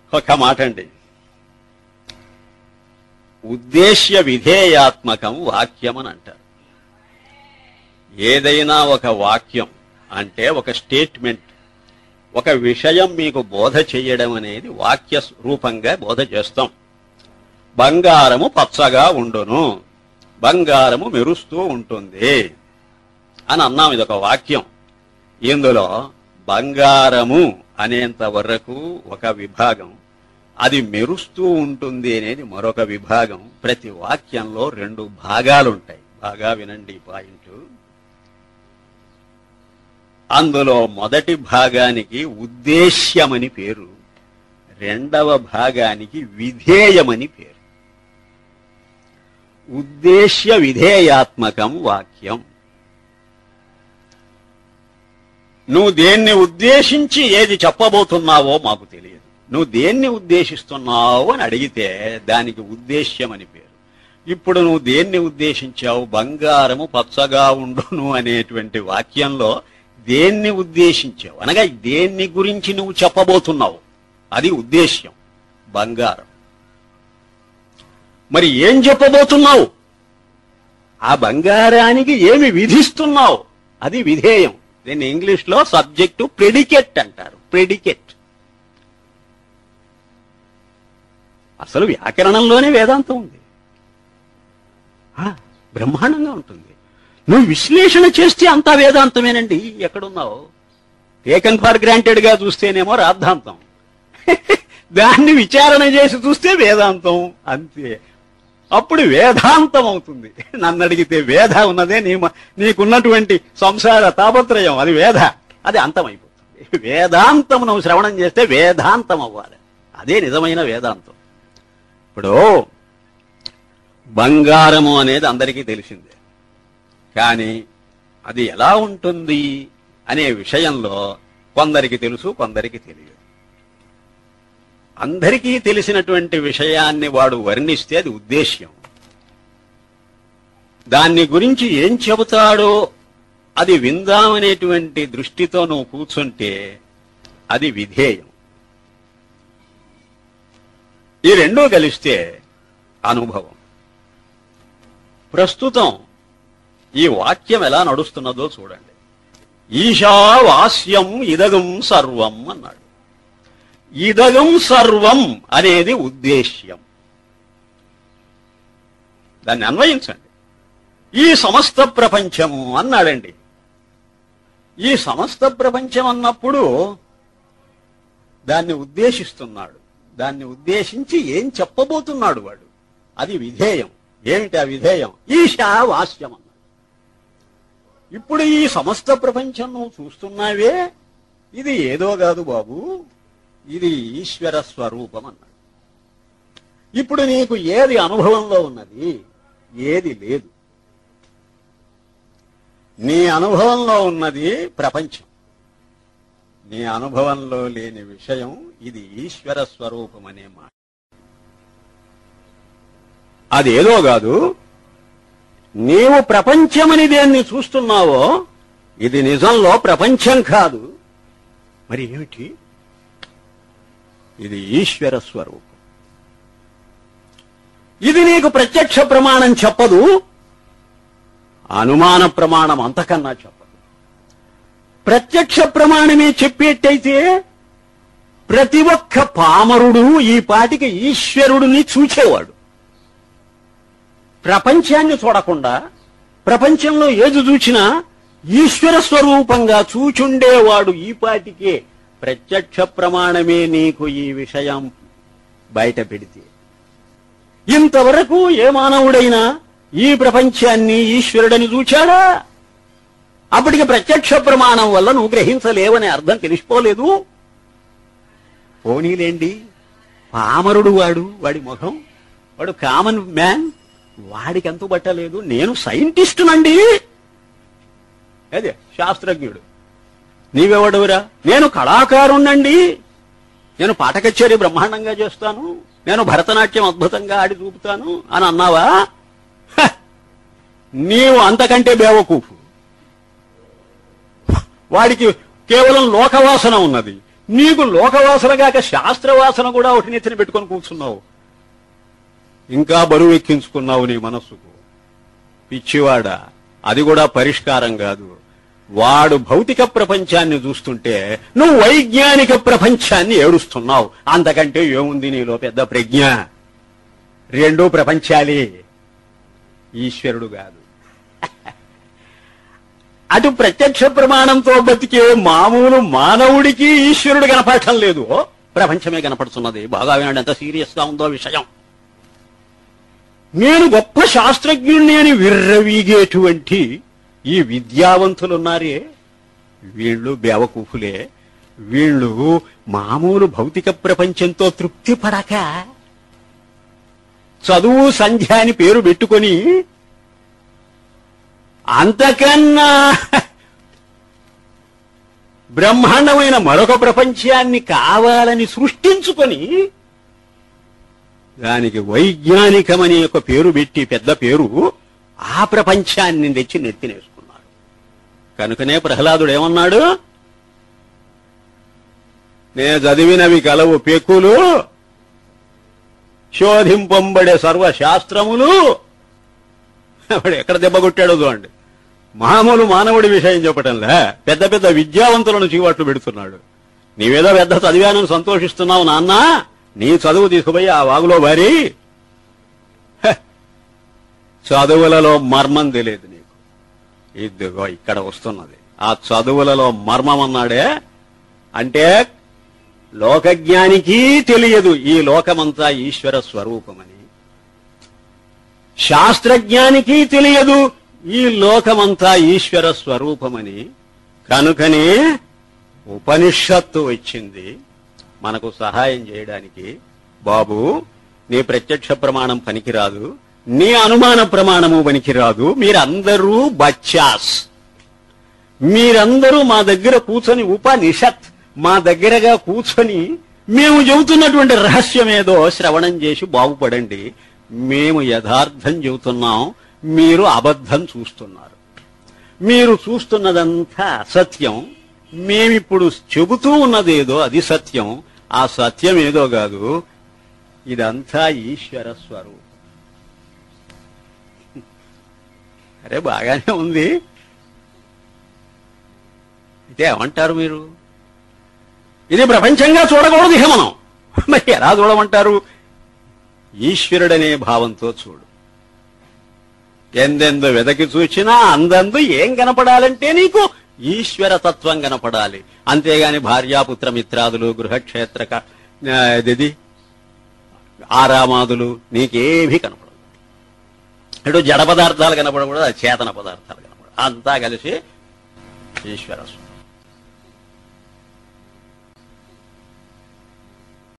ఒక మాట అండి ఉద్దేశ్య విధేయాత్మకం వాక్యం అని అంటారు ఏదైనా ఒక వాక్యం అంటే ఒక స్టేట్మెంట్ ఒక విషయం మీకు బోధ చేయడం అనేది వాక్య రూపంగా బోధ చేస్తాం బంగారము పచ్చగా ఉండును బంగారము మెరుస్తూ ఉంటుంది అని అన్నాం ఇది ఒక వాక్యం ఇందులో బంగారము అనేంత వరకు ఒక విభాగం అది మెరుస్తూ ఉంటుంది అనేది మరొక విభాగం ప్రతి వాక్యంలో రెండు భాగాలు ఉంటాయి బాగా వినండి ఈ పాయింట్ అందులో మొదటి భాగానికి ఉద్దేశ్యమని పేరు రెండవ భాగానికి విధేయమని పేరు ఉద్దేశ్య విధేయాత్మకం వాక్యం నువ్వు దేన్ని ఉద్దేశించి ఏది చెప్పబోతున్నావో మాకు తెలియదు నువ్వు దేన్ని ఉద్దేశిస్తున్నావు అని అడిగితే దానికి ఉద్దేశ్యం అని పేరు ఇప్పుడు నువ్వు దేన్ని ఉద్దేశించావు బంగారము పచ్చగా ఉండును అనేటువంటి వాక్యంలో దేన్ని ఉద్దేశించావు అనగా దేన్ని గురించి నువ్వు చెప్పబోతున్నావు అది ఉద్దేశ్యం బంగారం మరి ఏం చెప్పబోతున్నావు ఆ బంగారానికి ఏమి విధిస్తున్నావు అది విధేయం దీన్ని ఇంగ్లీష్ లో సబ్జెక్టు ప్రెడికెట్ అంటారు ప్రెడికెట్ అసలు వ్యాకరణంలోనే వేదాంతం ఉంది ఆ, బ్రహ్మాండంగా ఉంటుంది నువ్వు విశ్లేషణ చేస్తే అంతా వేదాంతమేనండి ఎక్కడున్నావు టేకన్ ఫర్ గ్రాంటెడ్ గా చూస్తేనేమో రాద్ధాంతం దాన్ని విచారణ చేసి చూస్తే వేదాంతం అంతే అప్పుడు వేదాంతం అవుతుంది నన్ను అడిగితే వేద ఉన్నదే నీ మ- నీకున్నటువంటి సంసార తాపత్రయం అది వేద అది అంతమైపోతుంది వేదాంతం నువ్వు శ్రవణం చేస్తే వేదాంతం అవ్వాలి అదే నిజమైన వేదాంతం ఇప్పుడు బంగారము అనేది అందరికీ తెలిసిందే కానీ అది ఎలా ఉంటుంది అనే విషయంలో కొందరికి తెలుసు కొందరికి తెలియదు అందరికీ తెలిసినటువంటి విషయాన్ని వాడు వర్ణిస్తే అది ఉద్దేశ్యం దాన్ని గురించి ఏం చెబుతాడో అది విందామనేటువంటి దృష్టితో నువ్వు కూర్చుంటే అది విధేయం ఈ రెండూ కలిస్తే అనుభవం ప్రస్తుతం ఈ వాక్యం ఎలా నడుస్తున్నదో చూడండి ఈశావాస్యం ఇదగం సర్వం అన్నాడు ఇదగం సర్వం అనేది ఉద్దేశ్యం దాన్ని అన్వయించండి ఈ సమస్త ప్రపంచము అన్నాడండి ఈ సమస్త ప్రపంచం అన్నప్పుడు దాన్ని ఉద్దేశిస్తున్నాడు దాన్ని ఉద్దేశించి ఏం చెప్పబోతున్నాడు వాడు అది విధేయం ఏమిటి ఆ విధేయం ఈశా వాస్యం అన్నాడు ఇప్పుడు ఈ సమస్త ప్రపంచం నువ్వు చూస్తున్నావే ఇది ఏదో కాదు బాబు ఇది ఈశ్వర స్వరూపం అన్నాడు ఇప్పుడు నీకు ఏది అనుభవంలో ఉన్నది ఏది లేదు నీ అనుభవంలో ఉన్నది ప్రపంచం నీ అనుభవంలో లేని విషయం ఇది ఈశ్వర స్వరూపం అనే మాట అదేదో కాదు నీవు ప్రపంచమని దేన్ని చూస్తున్నావో ఇది నిజంలో ప్రపంచం కాదు మరి ఏమిటి ఇది ఈశ్వర స్వరూపం ఇది నీకు ప్రత్యక్ష ప్రమాణం చెప్పదు అనుమాన ప్రమాణం అంతకన్నా చెప్పదు ప్రత్యక్ష ప్రమాణమే చెప్పేట్టయితే ప్రతి ఒక్క పామరుడు ఈ పాటికి ఈశ్వరుడిని చూచేవాడు ప్రపంచాన్ని చూడకుండా ప్రపంచంలో ఏది చూచినా ఈశ్వర స్వరూపంగా చూచుండేవాడు ఈ పాటికే ప్రత్యక్ష ప్రమాణమే నీకు ఈ విషయం బయట పెడితే ఇంతవరకు ఏ మానవుడైనా ఈ ప్రపంచాన్ని ఈశ్వరుడని చూచాడా అప్పటికి ప్రత్యక్ష ప్రమాణం వల్ల నువ్వు గ్రహించలేవనే అర్థం తెలిసిపోలేదు పోనీలేండి పామరుడు వాడు వాడి ముఖం వాడు కామన్ మ్యాన్ వాడికి ఎంతో పట్టలేదు నేను సైంటిస్టునండి అదే శాస్త్రజ్ఞుడు నీవెవడవురా నేను కళాకారుణ్ణండి నేను పాట కచేరీ బ్రహ్మాండంగా చేస్తాను నేను భరతనాట్యం అద్భుతంగా ఆడి చూపుతాను అని అన్నావా హ! నీవు అంతకంటే బేవకూఫు వాడికి కేవలం లోకవాసన ఉన్నది నీకు లోకవాసన గాక శాస్త్రవాసన కూడా ఒకటి నెత్తిన పెట్టుకొని కూర్చున్నావు ఇంకా బరువు ఎక్కించుకున్నావు నీ మనస్సుకు పిచ్చివాడ అది కూడా పరిష్కారం కాదు వాడు భౌతిక ప్రపంచాన్ని చూస్తుంటే నువ్వు వైజ్ఞానిక ప్రపంచాన్ని ఏడుస్తున్నావు అంతకంటే ఏముంది నీలో పెద్ద ప్రజ్ఞ రెండూ ప్రపంచాలే ఈశ్వరుడు కాదు అటు ప్రత్యక్ష ప్రమాణంతో బతికే మామూలు మానవుడికి ఈశ్వరుడు కనపడటం లేదు ప్రపంచమే కనపడుతున్నది బాగా వినండి ఎంత సీరియస్ గా ఉందో విషయం నేను గొప్ప శాస్త్రజ్ఞుణ్ణి అని విర్రవీగేటువంటి ఈ విద్యావంతులున్నారే వీళ్ళు బేవకూఫులే వీళ్ళు మామూలు భౌతిక ప్రపంచంతో తృప్తి పడక చదువు సంధ్య అని పేరు పెట్టుకొని అంతకన్నా బ్రహ్మాండమైన మరొక ప్రపంచాన్ని కావాలని సృష్టించుకొని దానికి వైజ్ఞానికమని ఒక పేరు పెట్టి పెద్ద పేరు ఆ ప్రపంచాన్ని తెచ్చి నెత్తినేసుకున్నారు కనుకనే ప్రహ్లాదుడు ఏమన్నాడు నే చదివినవి కలవు పెక్కులు శోధింపంబడే సర్వశాస్త్రములు వాడు ఎక్కడ దెబ్బ కొట్టాడో చూడండి మామూలు మానవుడి విషయం చెప్పటంలే పెద్ద పెద్ద విద్యావంతులను చీవాట్లు పెడుతున్నాడు నీవేదో పెద్ద చదివానని సంతోషిస్తున్నావు నాన్న నీ చదువు తీసుకుపోయి ఆ వాగులో బారి హ, చదువులలో మర్మం తెలియదు నీకు ఇదిగో ఇక్కడ వస్తున్నది ఆ చదువులలో మర్మం అన్నాడే అంటే లోకజ్ఞానికి తెలియదు ఈ లోకమంతా ఈశ్వర స్వరూపమని శాస్త్రజ్ఞానికి తెలియదు ఈ లోకమంతా ఈశ్వర స్వరూపమని కనుకనే ఉపనిషత్తు వచ్చింది మనకు సహాయం చేయడానికి బాబు నీ ప్రత్యక్ష ప్రమాణం పనికిరాదు నీ అనుమాన ప్రమాణము పనికిరాదు మీరందరూ బచ్చాస్ మీరందరూ మా దగ్గర కూర్చొని ఉపనిషత్ మా దగ్గరగా కూర్చొని మేము చెబుతున్నటువంటి రహస్యమేదో శ్రవణం చేసి బాగుపడండి మేము యథార్థం చెబుతున్నాం మీరు అబద్ధం చూస్తున్నారు మీరు చూస్తున్నదంతా సత్యం మేమిప్పుడు చెబుతూ ఉన్నదేదో అది సత్యం ఆ సత్యం ఏదో కాదు ఇదంతా ఈశ్వర స్వరూపం అరే బాగానే ఉంది అయితే ఏమంటారు మీరు ఇది ప్రపంచంగా చూడకూడదు ఇక మనం మరి ఎలా చూడమంటారు ఈశ్వరుడనే భావంతో చూడు ఎందెందు వెదకి చూచినా అందందు ఏం కనపడాలంటే నీకు ఈశ్వర తత్వం కనపడాలి అంతేగాని భార్యాపుత్ర మిత్రాదులు గృహక్షేత్ర ఇది ఆరామాదులు నీకేమీ కనపడదు ఇటు జడ పదార్థాలు కనపడకూడదు అది చేతన పదార్థాలు కనపడదు అంతా కలిసి ఈశ్వర స్వరూపం